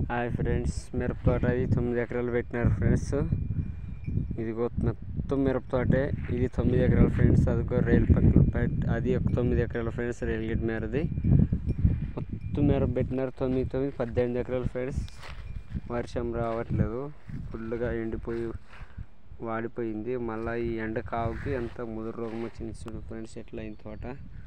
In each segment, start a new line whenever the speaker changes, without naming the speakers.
hi friends మిరప తోట ఇది తొమ్మిది ఎకరాలు పెట్టినారు ఫ్రెండ్స్ ఇదిగో మొత్తం మిరప తోటే ఇది తొమ్మిది ఎకరాలు ఫ్రెండ్స్ అదిగో రైలు పక్కన పెట్ అది ఒక తొమ్మిది ఎకరాలు ఫ్రెండ్స్ రైలు గేట్ మేరది మొత్తం మిరప పెట్టినారు తొమ్మిది తొమ్మిది పద్దెనిమిది ఎకరాలు ఫ్రెండ్స్ వర్షం రావట్లేదు ఫుల్గా ఎండిపోయి వాడిపోయింది మళ్ళీ ఈ ఎండ కావుకి ఎంత ముదురు రోగం వచ్చింది చూడు ఫ్రెండ్స్ ఎట్లా అయింది తోట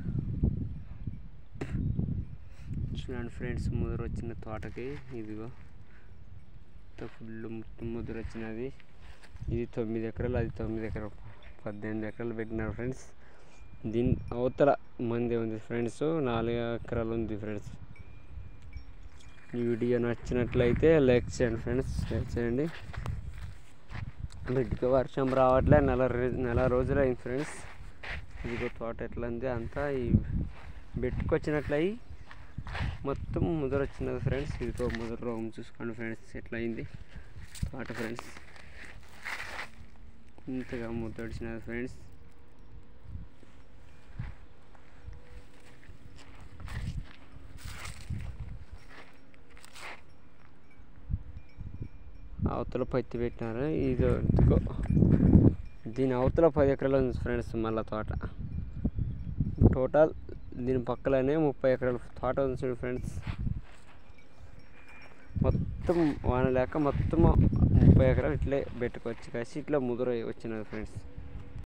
చూడండి ఫ్రెండ్స్ ముదురు వచ్చిన తోటకి ఇదిగో ఫుల్ మొత్తం ముదురు వచ్చినది ఇది తొమ్మిది ఎకరాలు అది తొమ్మిది ఎకరాలు పద్దెనిమిది ఎకరాలు పెట్టినారు ఫ్రెండ్స్ దీని అవతల మంది ఉంది ఫ్రెండ్స్ నాలుగు ఎకరాలు ఉంది ఫ్రెండ్స్ ఈ వీడియో నచ్చినట్లయితే లైక్ చేయండి ఫ్రెండ్స్ లైక్ చేయండి బిడ్డకి వర్షం రావట్లే నెల రోజు నెల రోజులు అయింది ఫ్రెండ్స్ ఇదిగో తోట ఎట్లా ఉంది అంతా ఈ పెట్టుకొచ్చినట్లయి మొత్తం ముదర వచ్చినది ఫ్రెండ్స్ ఇదిగో ముదర రోగం చూసుకోండి ఫ్రెండ్స్ ఎట్లా అయింది తోట ఫ్రెండ్స్ ఇంతగా ముద్ర వచ్చినది ఫ్రెండ్స్ అవతల పత్తి పెట్టినారు ఇది ఇదిగో దీని అవతల పది ఎకరాలు ఉంది ఫ్రెండ్స్ మళ్ళీ తోట టోటల్ దీని పక్కలనే ముప్పై ఎకరాల తోట ఉంది చూడు ఫ్రెండ్స్ మొత్తం వాన లేక మొత్తం ముప్పై ఎకరాలు ఇట్లే పెట్టుకొచ్చి కాసి ఇట్లా ముదురు వచ్చినది ఫ్రెండ్స్